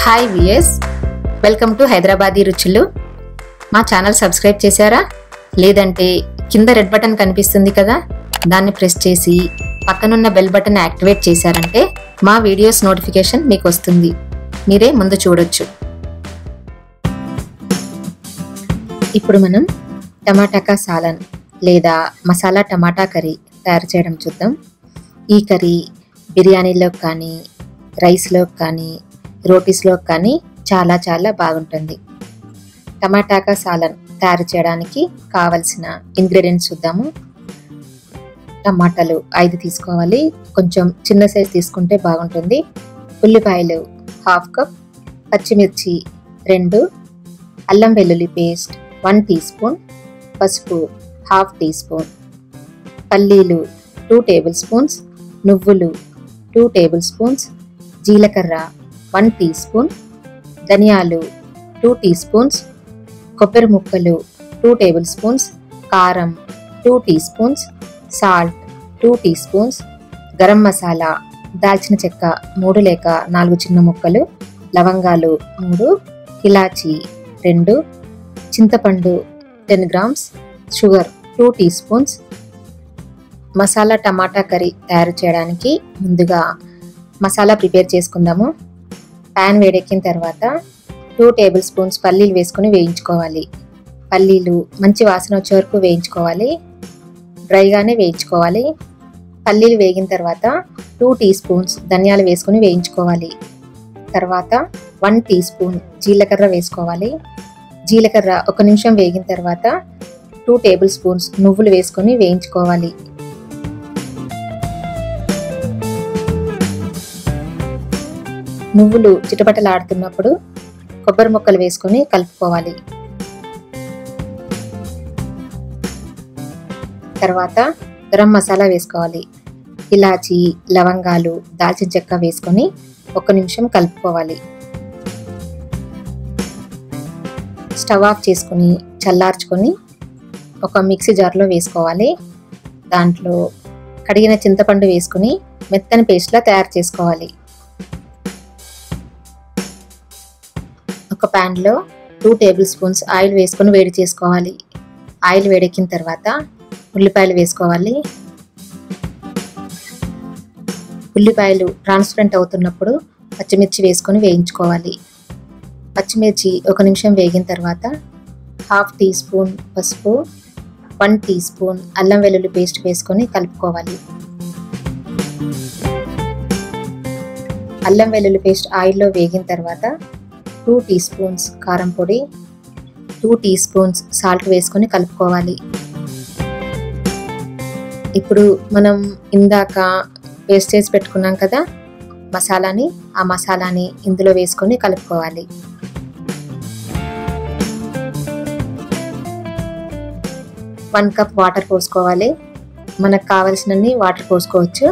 hi విఎస్ welcome to Hyderabadi రుచులు మా ఛానల్ సబ్స్క్రైబ్ చేశారా లేదంటే కింద రెడ్ బటన్ కనిపిస్తుంది కదా దాన్ని ప్రెస్ చేసి పక్కనున్న బెల్ బటన్ యాక్టివేట్ చేశారంటే మా వీడియోస్ నోటిఫికేషన్ మీకు వస్తుంది మీరే ముందు చూడొచ్చు ఇప్పుడు మనం టమాటాకా సాలన్ లేదా మసాలా టమాటా కర్రీ తయారు చేయడం చూద్దాం ఈ కర్రీ బిర్యానీలో కానీ రైస్లో కానీ రోటీస్లో కానీ చాలా చాలా బాగుంటుంది టమాటాకా సాలన్ తయారు చేయడానికి కావలసిన ఇంగ్రీడియంట్స్ చూద్దాము టమాటాలు ఐదు తీసుకోవాలి కొంచెం చిన్న సైజ్ తీసుకుంటే బాగుంటుంది ఉల్లిపాయలు హాఫ్ కప్ పచ్చిమిర్చి రెండు అల్లం వెల్లుల్లి పేస్ట్ వన్ టీ స్పూన్ పసుపు హాఫ్ టీ స్పూన్ పల్లీలు టూ టేబుల్ స్పూన్స్ నువ్వులు టూ టేబుల్ స్పూన్స్ జీలకర్ర వన్ టీ స్పూన్ ధనియాలు టూ టీ స్పూన్స్ కొబ్బరి ముక్కలు టూ టేబుల్ స్పూన్స్ కారం two teaspoons salt two teaspoons garam masala దాల్చిన చెక్క మూడు లేక నాలుగు చిన్న ముక్కలు లవంగాలు మూడు ఇలాచి రెండు చింతపండు ten grams sugar two teaspoons masala tomato curry తయారు చేయడానికి ముందుగా మసాలా ప్రిపేర్ చేసుకుందాము ప్యాన్ వేడెక్కిన తర్వాత టూ టేబుల్ స్పూన్స్ పల్లీలు వేసుకొని వేయించుకోవాలి పల్లీలు మంచి వాసన వచ్చే వరకు వేయించుకోవాలి డ్రైగానే వేయించుకోవాలి పల్లీలు వేగిన తర్వాత టూ టీ స్పూన్స్ ధనియాలు వేసుకొని వేయించుకోవాలి తర్వాత వన్ టీ స్పూన్ జీలకర్ర వేసుకోవాలి జీలకర్ర ఒక నిమిషం వేగిన తర్వాత టూ టేబుల్ స్పూన్స్ నువ్వులు వేసుకొని వేయించుకోవాలి నువ్వులు చిటపటలాడుతున్నప్పుడు కొబ్బరి ముక్కలు వేసుకొని కలుపుకోవాలి తర్వాత గరం మసాలా వేసుకోవాలి ఇలాచి లవంగాలు దాల్చిన చెక్క వేసుకొని ఒక నిమిషం కలుపుకోవాలి స్టవ్ ఆఫ్ చేసుకొని చల్లార్చుకొని ఒక మిక్సీ జార్లో వేసుకోవాలి దాంట్లో కడిగిన చింతపండు వేసుకొని మెత్తని పేస్ట్లా తయారు చేసుకోవాలి ఒక ప్యాన్లో టూ టేబుల్ స్పూన్స్ ఆయిల్ వేసుకొని వేడి చేసుకోవాలి ఆయిల్ వేడెక్కిన తర్వాత ఉల్లిపాయలు వేసుకోవాలి ఉల్లిపాయలు ట్రాన్స్పరెంట్ అవుతున్నప్పుడు పచ్చిమిర్చి వేసుకొని వేయించుకోవాలి పచ్చిమిర్చి ఒక నిమిషం వేగిన తర్వాత హాఫ్ టీ స్పూన్ పసుపు వన్ టీ స్పూన్ అల్లం వెల్లుల్లి పేస్ట్ వేసుకొని కలుపుకోవాలి అల్లం వెల్లుల్లి పేస్ట్ ఆయిల్లో వేగిన తర్వాత టూ టీ స్పూన్స్ కారం పొడి టూ టీ స్పూన్స్ సాల్ట్ వేసుకొని కలుపుకోవాలి ఇప్పుడు మనం ఇందాక పేస్ట్ చేసి పెట్టుకున్నాం కదా మసాలాని ఆ మసాలాని ఇందులో వేసుకొని కలుపుకోవాలి వన్ కప్ వాటర్ పోసుకోవాలి మనకు కావలసినన్ని వాటర్ పోసుకోవచ్చు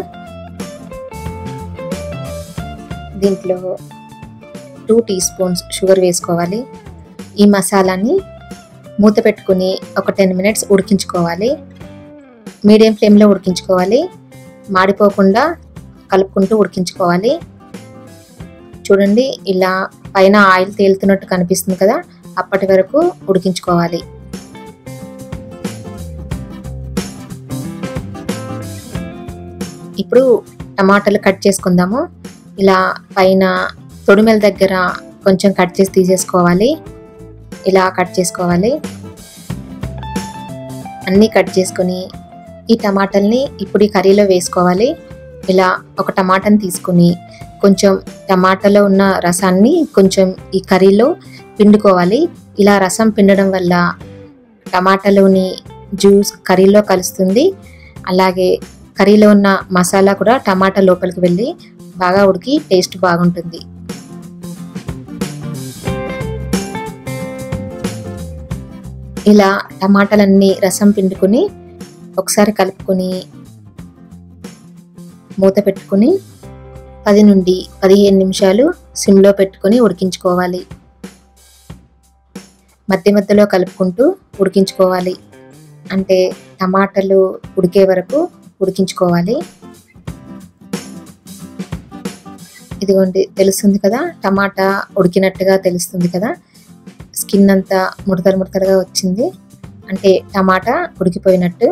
దీంట్లో టూ టీ స్పూన్స్ షుగర్ వేసుకోవాలి ఈ మసాలాని మూత పెట్టుకుని ఒక టెన్ మినిట్స్ ఉడికించుకోవాలి మీడియం ఫ్లేమ్లో ఉడికించుకోవాలి మాడిపోకుండా కలుపుకుంటూ ఉడికించుకోవాలి చూడండి ఇలా పైన ఆయిల్ తేలుతున్నట్టు కనిపిస్తుంది కదా అప్పటి వరకు ఉడికించుకోవాలి ఇప్పుడు టమాటాలు కట్ చేసుకుందాము ఇలా పైన తొడిమెల దగ్గర కొంచెం కట్ చేసి తీసేసుకోవాలి ఇలా కట్ చేసుకోవాలి అన్నీ కట్ చేసుకొని ఈ టమాటాలని ఇప్పుడు ఈ కర్రీలో వేసుకోవాలి ఇలా ఒక టమాటాని తీసుకుని కొంచెం టమాటాలో ఉన్న రసాన్ని కొంచెం ఈ కర్రీలో పిండుకోవాలి ఇలా రసం పిండడం వల్ల టమాటాలోని జ్యూస్ కర్రీలో కలుస్తుంది అలాగే కర్రీలో ఉన్న మసాలా కూడా టమాటా లోపలికి వెళ్ళి బాగా ఉడికి టేస్ట్ బాగుంటుంది ఇలా టమాటాలన్నీ రసం పిండుకొని ఒకసారి కలుపుకొని మూత పెట్టుకుని పది నుండి పదిహేను నిమిషాలు సిమ్లో పెట్టుకొని ఉడికించుకోవాలి మధ్య మధ్యలో కలుపుకుంటూ ఉడికించుకోవాలి అంటే టమాటాలు ఉడికే వరకు ఉడికించుకోవాలి ఇదిగోండి తెలుస్తుంది కదా టమాటా ఉడికినట్టుగా తెలుస్తుంది కదా స్కిన్ అంతా ముడతలు ముడతలుగా వచ్చింది అంటే టమాటా ఉడికిపోయినట్టు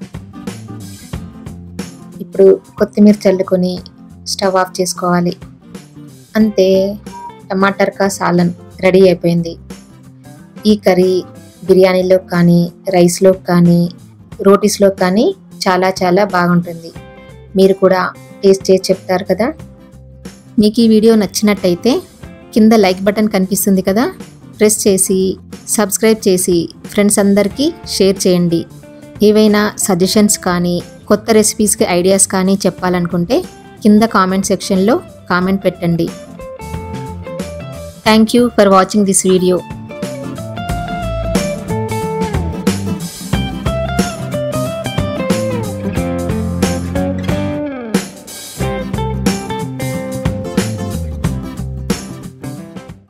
ఇప్పుడు కొత్తిమీర చల్లుకొని స్టవ్ ఆఫ్ చేసుకోవాలి అంతే టమాటర్కా సాలన్ రెడీ అయిపోయింది ఈ కర్రీ బిర్యానీలో కానీ రైస్లో కానీ రోటీస్లో కానీ చాలా చాలా బాగుంటుంది మీరు కూడా టేస్ట్ చేసి చెప్తారు కదా మీకు ఈ వీడియో నచ్చినట్టయితే కింద లైక్ బటన్ కనిపిస్తుంది కదా ప్రెస్ చేసి సబ్స్క్రైబ్ చేసి ఫ్రెండ్స్ అందరికీ షేర్ చేయండి ఏవైనా సజెషన్స్ కానీ కొత్త రెసిపీస్కి ఐడియాస్ కానీ చెప్పాలనుకుంటే కింద కామెంట్ సెక్షన్లో కామెంట్ పెట్టండి thank you for watching this video